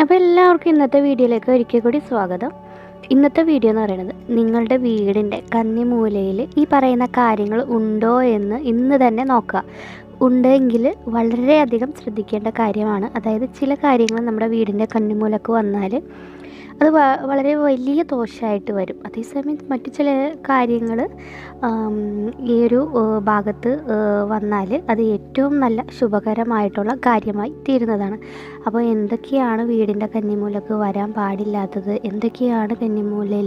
അപ്പോൾ എല്ലാവർക്കും ഇന്നത്തെ വീഡിയോയിലേക്ക് ഒരിക്കൽ കൂടി സ്വാഗതം ഇന്നത്തെ വീഡിയോ എന്ന് പറയുന്നത് നിങ്ങളുടെ വീടിൻ്റെ കന്നിമൂലയിൽ ഈ പറയുന്ന കാര്യങ്ങൾ ഉണ്ടോ എന്ന് ഇന്ന് തന്നെ നോക്കുക ഉണ്ടെങ്കിൽ വളരെയധികം ശ്രദ്ധിക്കേണ്ട കാര്യമാണ് അതായത് ചില കാര്യങ്ങൾ നമ്മുടെ വീടിൻ്റെ കന്നിമൂലക്ക് വന്നാൽ അത് വ- വളരെ വലിയ ദോഷമായിട്ട് വരും അതേസമയം മറ്റു ചില കാര്യങ്ങൾ ഈ ഒരു ഏഹ്, ഭാഗത്ത് വന്നാൽ അത് ഏറ്റവും നല്ല ശുഭകരമായിട്ടുള്ള കാര്യമായി തീരുന്നതാണ് അപ്പോൾ എന്തൊക്കെയാണ് വീടിൻ്റെ കന്നിമൂലക്ക് വരാൻ പാടില്ലാത്തത് എന്തൊക്കെയാണ് കന്നിമൂലയിൽ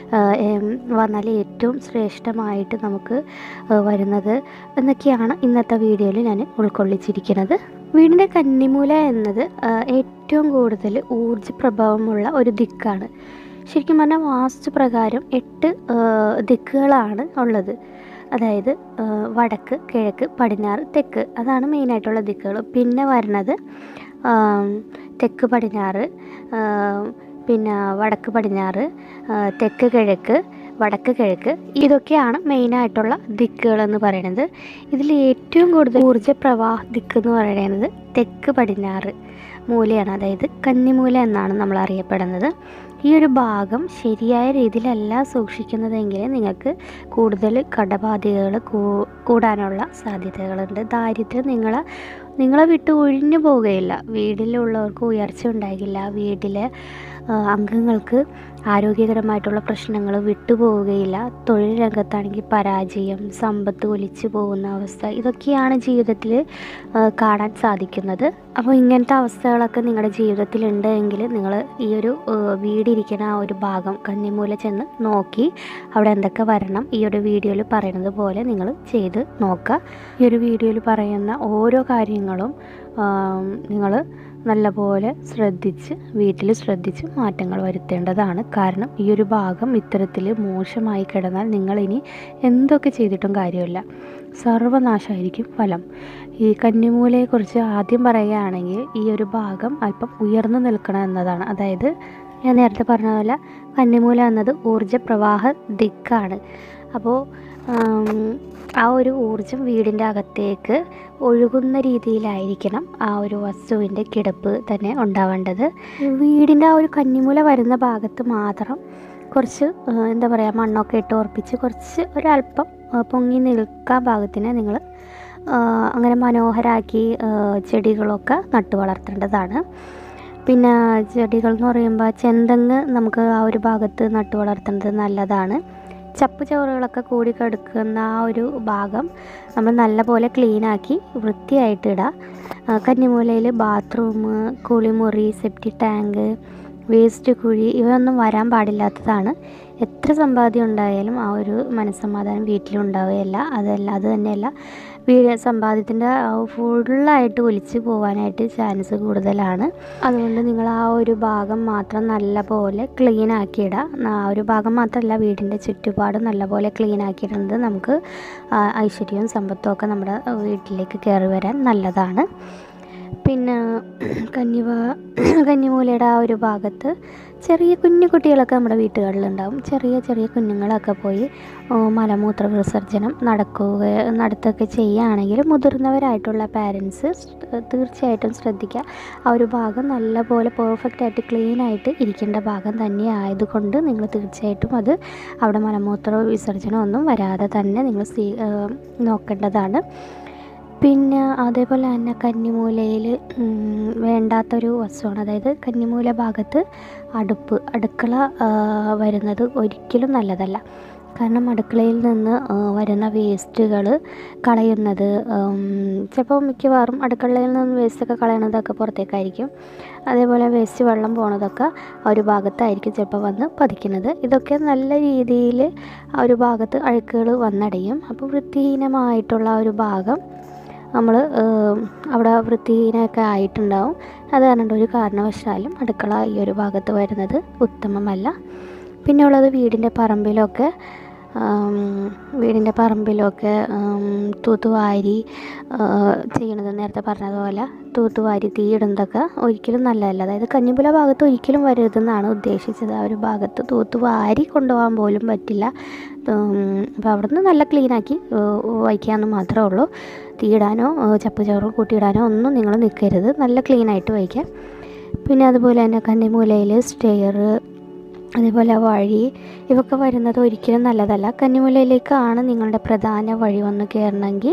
വന്നാൽ ഏറ്റവും ശ്രേഷ്ഠമായിട്ട് നമുക്ക് ഏഹ്, വരുന്നത് എന്നൊക്കെയാണ് ഇന്നത്തെ വീഡിയോയിൽ ഞാൻ ഉൾക്കൊള്ളിച്ചിരിക്കുന്നത് വീടിൻ്റെ കന്നിമൂല എന്നത് ഏഹ്, ഏറ്റവും കൂടുതൽ ഊർജ്ജ പ്രഭാവമുള്ള ഒരു ദിക്കാണ് ശരിക്കും പറഞ്ഞാൽ വാസ്തു പ്രകാരം എട്ട് ഏഹ്, ദിക്കുകളാണ് ഉള്ളത് അതായത് ഏഹ്, വടക്ക് കിഴക്ക് പടിഞ്ഞാറ് തെക്ക് അതാണ് മെയിനായിട്ടുള്ള ദിക്കുകൾ പിന്നെ വരുന്നത് ആം, തെക്ക് പടിഞ്ഞാറ് ആം, പിന്നെ വടക്ക് പടിഞ്ഞാറ് ആ, തെക്ക് കിഴക്ക് വടക്ക് കിഴക്ക് ഇതൊക്കെയാണ് മെയിനായിട്ടുള്ള ദിക്കുകളെന്ന് പറയുന്നത് ഇതിൽ ഏറ്റവും കൂടുതൽ ഊർജ്ജ പ്രവാഹ ദിക്ക് എന്ന് പറയുന്നത് തെക്ക് പടിഞ്ഞാറ് മൂലയാണ് അതായത് കന്നിമൂല എന്നാണ് നമ്മൾ അറിയപ്പെടുന്നത് ഈ ഒരു ഭാഗം ശരിയായ രീതിയിലല്ല സൂക്ഷിക്കുന്നതെങ്കിൽ നിങ്ങൾക്ക് കൂടുതൽ കടബാധ്യതകൾ കൂടാനുള്ള സാധ്യതകളുണ്ട് ദാരിദ്ര്യം നിങ്ങളെ നിങ്ങളെ വിട്ട് ഒഴിഞ്ഞു പോവുകയില്ല വീട്ടിലുള്ളവർക്ക് ഉയർച്ച ഉണ്ടാകില്ല വീട്ടിലെ ആ, അംഗങ്ങൾക്ക് ആരോഗ്യകരമായിട്ടുള്ള പ്രശ്നങ്ങൾ വിട്ടുപോവുകയില്ല തൊഴിൽ രംഗത്താണെങ്കിൽ പരാജയം സമ്പത്ത് ഒലിച്ചു പോകുന്ന അവസ്ഥ ഇതൊക്കെയാണ് ജീവിതത്തിൽ ആ, കാണാൻ സാധിക്കുന്നത് അപ്പോൾ ഇങ്ങനത്തെ അവസ്ഥകളൊക്കെ നിങ്ങളുടെ ജീവിതത്തിൽ ഉണ്ട് എങ്കിൽ നിങ്ങൾ ഈ ഒരു ആ, വീടിരിക്കുന്ന ആ ഒരു ഭാഗം കന്നിമൂല ചെന്ന് നോക്കി അവിടെ എന്തൊക്കെ വരണം ഈ ഒരു വീഡിയോയിൽ പറയുന്നത് പോലെ നിങ്ങൾ ചെയ്ത് നോക്കുക ഈ ഒരു വീഡിയോയിൽ പറയുന്ന ഓരോ കാര്യങ്ങളും നിങ്ങൾ നല്ലപോലെ ശ്രദ്ധിച്ച് വീട്ടിൽ ശ്രദ്ധിച്ച് മാറ്റങ്ങൾ വരുത്തേണ്ടതാണ് കാരണം ഈ ഒരു ഭാഗം ഇത്തരത്തിൽ മോശമായി കിടന്നാൽ നിങ്ങളിനി എന്തൊക്കെ ചെയ്തിട്ടും കാര്യമില്ല സർവനാശമായിരിക്കും ഫലം ഈ കന്നിമൂലയെക്കുറിച്ച് ആദ്യം പറയുകയാണെങ്കിൽ ഈ ഒരു ഭാഗം അല്പം ഉയർന്നു നിൽക്കണം എന്നതാണ് അതായത് ഞാൻ നേരത്തെ പറഞ്ഞ പോലെ കന്നിമൂല എന്നത് ഊർജ്ജ പ്രവാഹ ദിക്കാണ് അപ്പോൾ ആ ഒരു ഊർജം വീടിൻ്റെ അകത്തേക്ക് ഒഴുകുന്ന രീതിയിലായിരിക്കണം ആ ഒരു വസ്തുവിൻ്റെ കിടപ്പ് തന്നെ ഉണ്ടാവേണ്ടത് വീടിൻ്റെ ആ ഒരു കന്നിമൂല വരുന്ന ഭാഗത്ത് മാത്രം കുറച്ച് ആ, എന്താ പറയുക മണ്ണൊക്കെ ഇട്ട് ഉറപ്പിച്ച് കുറച്ച് ഒരല്പം ആ, പൊങ്ങി നിൽക്കാൻ പാകത്തിന് നിങ്ങൾ അങ്ങനെ മനോഹരാക്കി ആ, ചെടികളൊക്കെ നട്ടു വളർത്തേണ്ടതാണ് പിന്നെ ചെടികൾ എന്ന് പറയുമ്പോൾ ചെന്തെങ്ങ് നമുക്ക് ആ ഒരു ഭാഗത്ത് നട്ടു വളർത്തേണ്ടത് നല്ലതാണ് ചപ്പ് ചവറുകളൊക്കെ കൂടി കിടക്കുന്ന ആ ഒരു ഭാഗം നമ്മൾ നല്ലപോലെ ക്ലീനാക്കി വൃത്തിയായിട്ട് ഇടുക ആ, കന്നിമൂലയിൽ ബാത്റൂം കുളിമുറി സെപ്റ്റി ടാങ്ക് വേസ്റ്റ് കുഴി ഇവയൊന്നും വരാൻ പാടില്ലാത്തതാണ് എത്ര സമ്പാദ്യം ഉണ്ടായാലും ആ ഒരു മനസ്സമാധാനം വീട്ടിലുണ്ടാവുകയില്ല അതല്ല അത് തന്നെയല്ല വീട് സമ്പാദ്യത്തിൻ്റെ ഫുള്ളായിട്ട് ഒലിച്ച് പോകാനായിട്ട് ചാൻസ് കൂടുതലാണ് അതുകൊണ്ട് നിങ്ങൾ ആ ഒരു ഭാഗം മാത്രം നല്ലപോലെ ക്ലീൻ ആക്കിയിടുക ആ ഒരു ഭാഗം മാത്രമല്ല വീടിൻ്റെ ചുറ്റുപാട് നല്ലപോലെ ക്ലീൻ ആക്കിയിടുന്നത് നമുക്ക് ആ, ഐശ്വര്യവും സമ്പത്തും ഒക്കെ നമ്മുടെ വീട്ടിലേക്ക് കയറി വരാൻ നല്ലതാണ് പിന്നെ കന്നിവ കന്നിമൂലയുടെ ആ ഒരു ഭാഗത്ത് ചെറിയ കുഞ്ഞു കുട്ടികളൊക്കെ നമ്മുടെ വീട്ടുകളിലുണ്ടാവും ചെറിയ ചെറിയ കുഞ്ഞുങ്ങളൊക്കെ പോയി ആ, മലമൂത്ര വിസർജനം നടക്കുക നടത്തുകയൊക്കെ ചെയ്യുകയാണെങ്കിൽ മുതിർന്നവരായിട്ടുള്ള പാരൻസ് തീർച്ചയായിട്ടും ശ്രദ്ധിക്കുക ആ ഒരു ഭാഗം നല്ലപോലെ പെർഫെക്റ്റ് ആയിട്ട് ക്ലീൻ ആയിട്ട് ഇരിക്കേണ്ട ഭാഗം തന്നെ ആയതുകൊണ്ട് നിങ്ങൾ തീർച്ചയായിട്ടും അത് അവിടെ മലമൂത്ര വിസർജനം ഒന്നും വരാതെ തന്നെ നിങ്ങൾ സ്വീ ആ, നോക്കേണ്ടതാണ് പിന്നെ അതേപോലെ തന്നെ കന്നിമൂലയിൽ വേണ്ടാത്തൊരു വസ്തുവാണ് അതായത് കന്നിമൂല ഭാഗത്ത് അടുപ്പ് അടുക്കള ആ, വരുന്നത് ഒരിക്കലും നല്ലതല്ല കാരണം അടുക്കളയിൽ നിന്ന് ആ, വരുന്ന വേസ്റ്റുകൾ കളയുന്നത് ചിലപ്പോൾ മിക്കവാറും അടുക്കളയിൽ നിന്ന് വേസ്റ്റൊക്കെ കളയണതൊക്കെ പുറത്തേക്കായിരിക്കും അതേപോലെ വേസ്റ്റ് വെള്ളം പോണതൊക്കെ ആ ഒരു ഭാഗത്തായിരിക്കും ചിലപ്പോൾ വന്ന് പതിക്കുന്നത് ഇതൊക്കെ നല്ല രീതിയിൽ ആ ഒരു ഭാഗത്ത് അഴുക്കുകൾ വന്നടയും അപ്പോൾ വൃത്തിഹീനമായിട്ടുള്ള ആ ഒരു ഭാഗം നമ്മൾ അവിടെ വൃത്തിഹീനമൊക്കെ ആയിട്ടുണ്ടാവും അത് കാരണം ഒരു കാരണവശാലും അടുക്കള ഈ ഒരു ഭാഗത്ത് വരുന്നത് ഉത്തമമല്ല പിന്നെ ഉള്ളത് വീടിൻ്റെ പറമ്പിലൊക്കെ ആം, വീടിൻ്റെ പറമ്പിലൊക്കെ ആം, തൂത്തുവാരി ആ, ചെയ്യണത് നേരത്തെ പറഞ്ഞതുപോലെ തൂത്തുവാരി തീയിടുന്നതൊക്കെ ഒരിക്കലും നല്ലതല്ല അതായത് കഞ്ഞിപ്പുല ഭാഗത്ത് ഒരിക്കലും വരരുതെന്നാണ് ഉദ്ദേശിച്ചത് ആ ഒരു ഭാഗത്ത് തൂത്തുവാരി കൊണ്ടുപോകാൻ പോലും പറ്റില്ല അപ്പോൾ അവിടുന്ന് നല്ല ക്ലീനാക്കി വയ്ക്കാമെന്ന് മാത്രമേ ഉള്ളൂ തീയിടാനോ ചപ്പ് ചവറ് കൂട്ടിയിടാനോ ഒന്നും നിങ്ങൾ നിൽക്കരുത് നല്ല ക്ലീനായിട്ട് വയ്ക്കാം പിന്നെ അതുപോലെ തന്നെ കന്നിമൂലയിൽ സ്റ്റെയർ അതേപോലെ വഴി ഇവയൊക്കെ വരുന്നത് ഒരിക്കലും നല്ലതല്ല കന്നിമൂലയിലേക്കാണ് നിങ്ങളുടെ പ്രധാന വഴി വന്ന് കയറണമെങ്കിൽ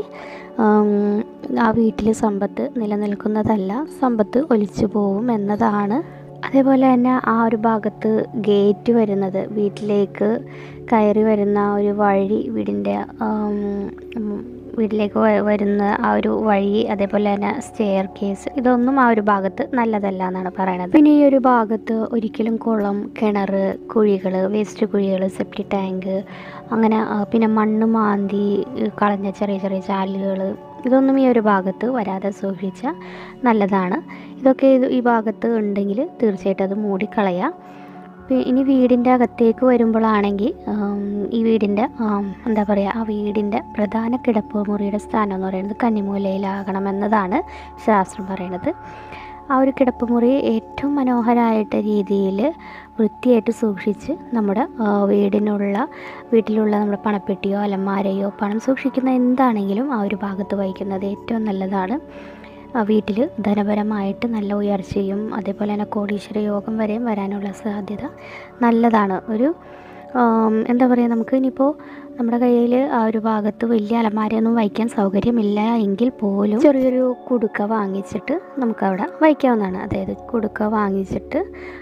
ആ വീട്ടിൽ സമ്പത്ത് നിലനിൽക്കുന്നതല്ല സമ്പത്ത് ഒലിച്ചു പോവും എന്നതാണ് അതേപോലെ തന്നെ ആ ഒരു ഭാഗത്ത് ഗേറ്റ് വരുന്നത് വീട്ടിലേക്ക് കയറി വരുന്ന ആ ഒരു വഴി വീടിൻ്റെ വീട്ടിലേക്ക് വരുന്ന ആ ഒരു വഴി അതേപോലെ തന്നെ സ്റ്റെയർ കേസ് ഇതൊന്നും ആ ഒരു ഭാഗത്ത് നല്ലതല്ല എന്നാണ് പറയുന്നത് പിന്നെ ഈ ഒരു ഭാഗത്ത് ഒരിക്കലും കുളം കിണർ കുഴികൾ വേസ്റ്റ് കുഴികൾ സെപ്റ്റി ടാങ്ക് അങ്ങനെ പിന്നെ മണ്ണ് മാന്തി കളഞ്ഞ ചെറിയ ചെറിയ ചാലുകൾ ഇതൊന്നും ഈ ഒരു ഭാഗത്ത് വരാതെ സൂക്ഷിച്ചാൽ നല്ലതാണ് ഇതൊക്കെ ഈ ഭാഗത്ത് ഉണ്ടെങ്കിൽ തീർച്ചയായിട്ടും അത് മൂടിക്കളയാം ഇനി വീടിൻ്റെ അകത്തേക്ക് വരുമ്പോഴാണെങ്കിൽ ഈ വീടിൻ്റെ എന്താ പറയുക ആ വീടിൻ്റെ പ്രധാന കിടപ്പ് മുറിയുടെ സ്ഥാനം എന്ന് പറയുന്നത് കന്നിമൂലയിലാകണം എന്നതാണ് ശാസ്ത്രം പറയുന്നത് ആ ഒരു കിടപ്പുമുറി ഏറ്റവും മനോഹരമായിട്ട് രീതിയിൽ വൃത്തിയായിട്ട് സൂക്ഷിച്ച് നമ്മുടെ വീടിനുള്ള വീട്ടിലുള്ള നമ്മുടെ പണപ്പെട്ടിയോ അലമാരയോ പണം സൂക്ഷിക്കുന്ന എന്താണെങ്കിലും ആ ഒരു ഭാഗത്ത് വഹിക്കുന്നത് ഏറ്റവും നല്ലതാണ് വീട്ടിൽ ധനപരമായിട്ട് നല്ല ഉയർച്ചയും അതേപോലെ തന്നെ കോടീശ്വര യോഗം വരെയും വരാനുള്ള സാധ്യത നല്ലതാണ് ഒരു എന്താ പറയുക നമുക്ക് ഇനിയിപ്പോൾ നമ്മുടെ കയ്യിൽ ആ ഒരു ഭാഗത്ത് വലിയ അലമാരയൊന്നും വയ്ക്കാൻ സൗകര്യമില്ല എങ്കിൽ പോലും ചെറിയൊരു കുടുക്ക വാങ്ങിച്ചിട്ട് നമുക്കവിടെ വയ്ക്കാവുന്നതാണ് അതായത് കുടുക്ക വാങ്ങിച്ചിട്ട്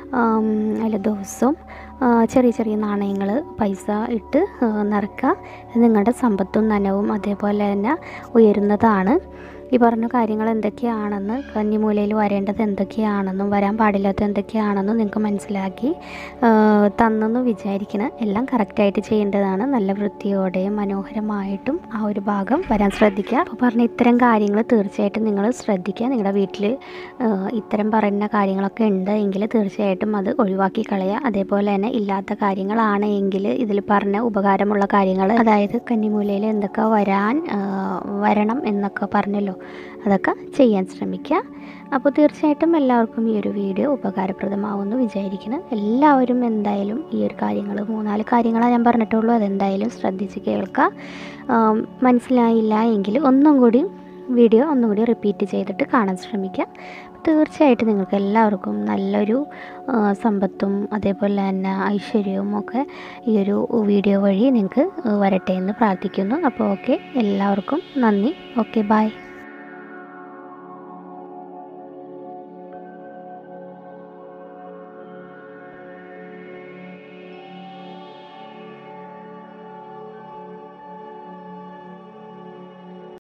അതിൽ ദിവസവും ചെറിയ ചെറിയ നാണയങ്ങൾ പൈസ ഇട്ട് നിറക്കുക നിങ്ങളുടെ സമ്പത്തും നനവും അതേപോലെ തന്നെ ഉയരുന്നതാണ് ഈ പറഞ്ഞ കാര്യങ്ങൾ എന്തൊക്കെയാണെന്ന് കന്നിമൂലയിൽ വരേണ്ടത് എന്തൊക്കെയാണെന്നും വരാൻ പാടില്ലാത്ത എന്തൊക്കെയാണെന്നും നിങ്ങൾക്ക് മനസ്സിലാക്കി തന്നെന്ന് വിചാരിക്കണം എല്ലാം കറക്റ്റായിട്ട് ചെയ്യേണ്ടതാണ് നല്ല വൃത്തിയോടെയും മനോഹരമായിട്ടും ആ ഒരു ഭാഗം വരാൻ ശ്രദ്ധിക്കുക അപ്പോൾ പറഞ്ഞ ഇത്തരം കാര്യങ്ങൾ തീർച്ചയായിട്ടും നിങ്ങൾ ശ്രദ്ധിക്കുക നിങ്ങളുടെ വീട്ടിൽ ഇത്തരം പറയുന്ന കാര്യങ്ങളൊക്കെ ഉണ്ട് എങ്കിൽ തീർച്ചയായിട്ടും അത് ഒഴിവാക്കി കളയുക അതേപോലെ തന്നെ ഇല്ലാത്ത കാര്യങ്ങളാണ് എങ്കിൽ ഇതിൽ പറഞ്ഞ ഉപകാരമുള്ള കാര്യങ്ങൾ അതായത് കന്നിമൂലയിൽ എന്തൊക്കെ വരാൻ വരണം എന്നൊക്കെ പറഞ്ഞല്ലോ അതൊക്കെ ചെയ്യാൻ ശ്രമിക്കുക അപ്പോൾ തീർച്ചയായിട്ടും എല്ലാവർക്കും ഈ ഒരു വീഡിയോ ഉപകാരപ്രദമാവുമെന്ന് വിചാരിക്കണം എല്ലാവരും എന്തായാലും ഈ ഒരു കാര്യങ്ങൾ മൂന്നാല് കാര്യങ്ങളാണ് ഞാൻ പറഞ്ഞിട്ടുള്ളൂ അതെന്തായാലും ശ്രദ്ധിച്ച് കേൾക്കുക മനസ്സിലായില്ല എങ്കിൽ ഒന്നും കൂടി വീഡിയോ ഒന്നും കൂടി റിപ്പീറ്റ് ചെയ്തിട്ട് കാണാൻ ശ്രമിക്കുക തീർച്ചയായിട്ടും നിങ്ങൾക്ക് എല്ലാവർക്കും നല്ലൊരു സമ്പത്തും അതേപോലെ തന്നെ ഐശ്വര്യവും ഒക്കെ ഈ ഒരു വീഡിയോ വഴി നിങ്ങൾക്ക് വരട്ടെ എന്ന് പ്രാർത്ഥിക്കുന്നു അപ്പോൾ ഓക്കെ എല്ലാവർക്കും നന്ദി ഓക്കെ ബായ്